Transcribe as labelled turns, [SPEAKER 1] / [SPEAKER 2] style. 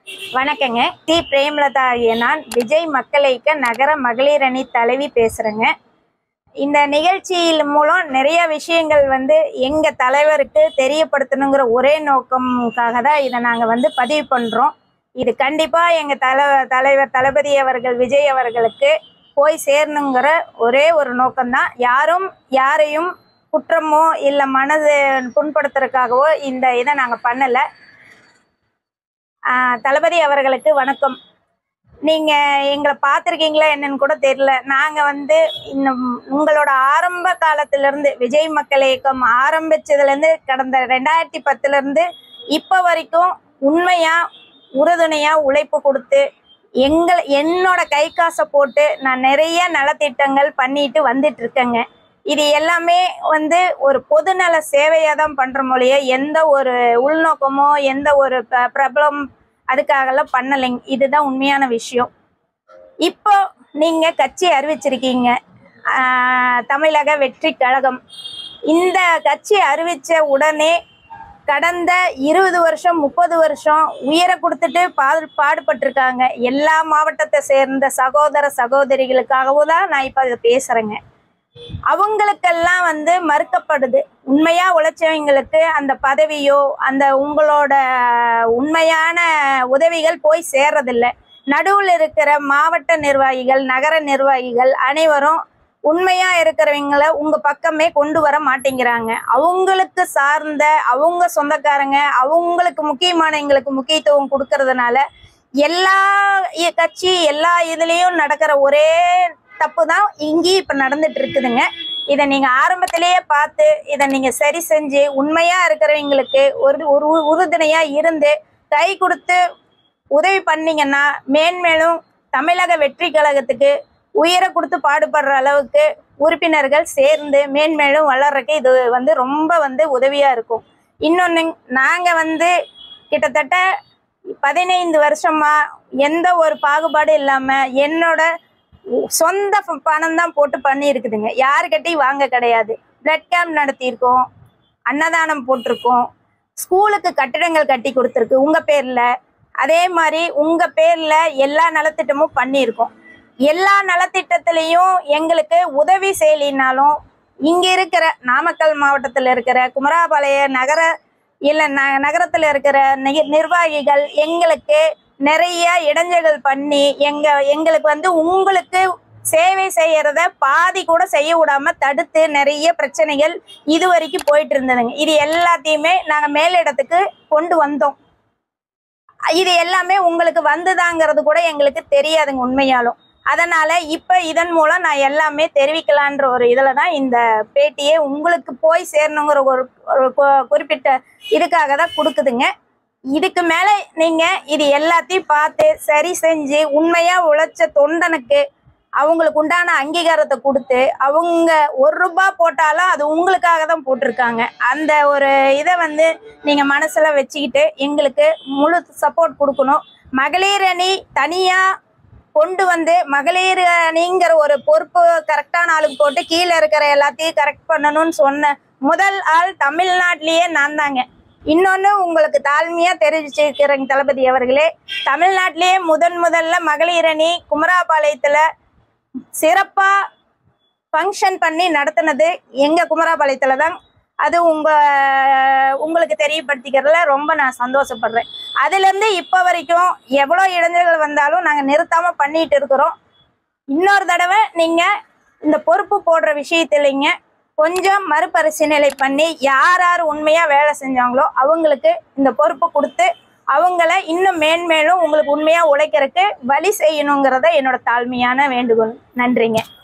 [SPEAKER 1] வணக்கங்க டி பிரேமலதா ஆகிய நான் விஜய் மக்கள் இயக்க நகர மகளிர் அணி தலைவி பேசுறேங்க இந்த நிகழ்ச்சியில் மூலம் நிறைய விஷயங்கள் வந்து எங்க தலைவருக்கு தெரியப்படுத்தணுங்கிற ஒரே நோக்கம்காக தான் இதை நாங்க வந்து பதிவு பண்றோம் இது கண்டிப்பா எங்க தலை தலைவர் தளபதி அவர்கள் விஜய் அவர்களுக்கு போய் சேரணுங்கிற ஒரே ஒரு நோக்கம்தான் யாரும் யாரையும் குற்றமோ இல்லை மனது புண்படுத்துறதுக்காகவோ இந்த இதை நாங்கள் பண்ணலை ஆஹ் தளபதி அவர்களுக்கு வணக்கம் நீங்க எங்களை பார்த்துருக்கீங்களா என்னன்னு கூட தெரியல நாங்க வந்து இந்த உங்களோட ஆரம்ப காலத்துல இருந்து விஜய் மக்கள் இயக்கம் ஆரம்பிச்சதுல இருந்து கடந்த ரெண்டாயிரத்தி பத்துல இருந்து இப்ப வரைக்கும் உண்மையா உறுதுணையா உழைப்பு கொடுத்து எங்கள் என்னோட கை காசை போட்டு நான் நிறைய நலத்திட்டங்கள் பண்ணிட்டு வந்துட்டு இருக்கேங்க இது எல்லாமே வந்து ஒரு பொதுநல சேவையாக தான் பண்ற மொழிய எந்த ஒரு உள்நோக்கமோ எந்த ஒரு ப- பிரபலம் அதுக்காகலாம் பண்ணலைங்க இதுதான் உண்மையான விஷயம் இப்போ நீங்க கட்சி அறிவிச்சிருக்கீங்க ஆஹ், தமிழக வெற்றி கழகம் இந்த கட்சி அறிவிச்ச உடனே கடந்த இருபது வருஷம் முப்பது வருஷம் உயிரை கொடுத்துட்டு பாடு பாடுபட்டிருக்காங்க எல்லா மாவட்டத்தை சேர்ந்த சகோதர சகோதரிகளுக்காகவும் தான் நான் இப்போ இதை பேசுறேங்க அவங்களுக்கெல்லாம் வந்து மறுக்கப்படுது உண்மையா உழைச்சவங்களுக்கு அந்த பதவியோ அந்த உங்களோட உண்மையான உதவிகள் போய் சேர்றதில்ல நடுவில் இருக்கிற மாவட்ட நிர்வாகிகள் நகர நிர்வாகிகள் அனைவரும் உண்மையா இருக்கிறவங்கள உங்க பக்கமே கொண்டு வர மாட்டேங்கிறாங்க அவங்களுக்கு சார்ந்த அவங்க சொந்தக்காரங்க அவங்களுக்கு முக்கியமானவங்களுக்கு முக்கியத்துவம் கொடுக்கறதுனால எல்லா இ- கட்சி எல்லா இதுலயும் நடக்கிற ஒரே தப்பு தான் இங்கேயும் இப்ப நடந்துட்டு இருக்குதுங்க இதை நீங்க ஆரம்பத்திலேயே பார்த்து இதை நீங்க சரி செஞ்சு உண்மையா இருக்கிறவங்களுக்கு ஒரு ஒரு உ- உறுதுணையா இருந்து கை கொடுத்து உதவி பண்ணீங்கன்னா மேன்மேலும் தமிழக வெற்றி கழகத்துக்கு உயிரை கொடுத்து பாடுபடுற அளவுக்கு உறுப்பினர்கள் சேர்ந்து மேன்மேலும் வளர்றதுக்கு இது வந்து ரொம்ப வந்து உதவியா இருக்கும் இன்னொன்னு நாங்க வந்து கிட்டத்தட்ட பதினைந்து வருஷமா எந்த ஒரு பாகுபாடும் இல்லாம என்னோட சொந்த ப- பணம் தான் போட்டு பண்ணி இருக்குதுங்க யாருக்கிட்டையும் வாங்க கிடையாது பிளட் கேம்ப் நடத்தியிருக்கோம் அன்னதானம் போட்டிருக்கோம் ஸ்கூலுக்கு கட்டிடங்கள் கட்டி கொடுத்துருக்கு உங்க பேர்ல அதே மாதிரி உங்க பேர்ல எல்லா நலத்திட்டமும் பண்ணியிருக்கோம் எல்லா நலத்திட்டத்திலையும் எங்களுக்கு உதவி செய்யலினாலும் இங்க இருக்கிற நாமக்கல் மாவட்டத்தில் இருக்கிற குமராபாளைய நகர இல்ல ந நகரத்துல இருக்கிற நி- நிர்வாகிகள் எங்களுக்கு நிறைய இடைஞ்சல்கள் பண்ணி எங்க எங்களுக்கு வந்து உங்களுக்கு சேவை செய்யறத பாதி கூட செய்ய விடாம தடுத்து நிறைய பிரச்சனைகள் இது வரைக்கும் போயிட்டு இருந்ததுங்க இது எல்லாத்தையுமே நாங்க மேலிடத்துக்கு கொண்டு வந்தோம் இது எல்லாமே உங்களுக்கு வந்துதாங்கிறது கூட எங்களுக்கு தெரியாதுங்க உண்மையாலும் அதனால இப்ப இதன் மூலம் நான் எல்லாமே தெரிவிக்கலான்ற ஒரு இதுல தான் இந்த பேட்டியே உங்களுக்கு போய் சேரணுங்கிற ஒரு ஒரு கு- குறிப்பிட்ட இதுக்காக தான் கொடுக்குதுங்க இதுக்கு மேல நீங்க இது எல்லாத்தையும் பார்த்து சரி செஞ்சு உண்மையா உழைச்ச தொண்டனுக்கு அவங்களுக்கு உண்டான அங்கீகாரத்தை கொடுத்து அவங்க ஒரு ரூபாய் போட்டாலும் அது உங்களுக்காக தான் போட்டிருக்காங்க அந்த ஒரு இதை வந்து நீங்க மனசுல வச்சுக்கிட்டு எங்களுக்கு முழு சப்போர்ட் கொடுக்கணும் மகளிர் அணி தனியா கொண்டு வந்து மகளிர் அணிங்கிற ஒரு பொறுப்பு கரெக்டான ஆளுக்கு போட்டு கீழே இருக்கிற எல்லாத்தையும் கரெக்ட் பண்ணணும்னு சொன்ன முதல் ஆள் தமிழ்நாட்டிலேயே நான் தாங்க இன்னொன்னு உங்களுக்கு தாழ்மையா தெரிவிச்சிருக்கிறேங்க தளபதி அவர்களே தமிழ்நாட்டிலேயே முதன் முதல்ல மகளிர் அணி குமராபாளையத்துல சிறப்பா ஃபங்க்ஷன் பண்ணி நடத்தினது எங்க குமராபாளையத்துல தான் அது உங்க உங்களுக்கு தெரியப்படுத்திக்கிறதுல ரொம்ப நான் சந்தோஷப்படுறேன் அதுல இருந்து இப்ப வரைக்கும் எவ்வளவு இடைஞ்சல்கள் வந்தாலும் நாங்க நிறுத்தாம பண்ணிட்டு இருக்கிறோம் இன்னொரு தடவை நீங்க இந்த பொறுப்பு போடுற விஷயத்துலைங்க கொஞ்சம் மறுபரிசீலனை பண்ணி யார் யார் உண்மையா வேலை செஞ்சாங்களோ அவங்களுக்கு இந்த பொறுப்பு கொடுத்து அவங்கள இன்னும் மேன்மேலும் உங்களுக்கு உண்மையா உழைக்கிறதுக்கு வழி செய்யணுங்கிறத என்னோட தாழ்மையான வேண்டுகோள் நன்றிங்க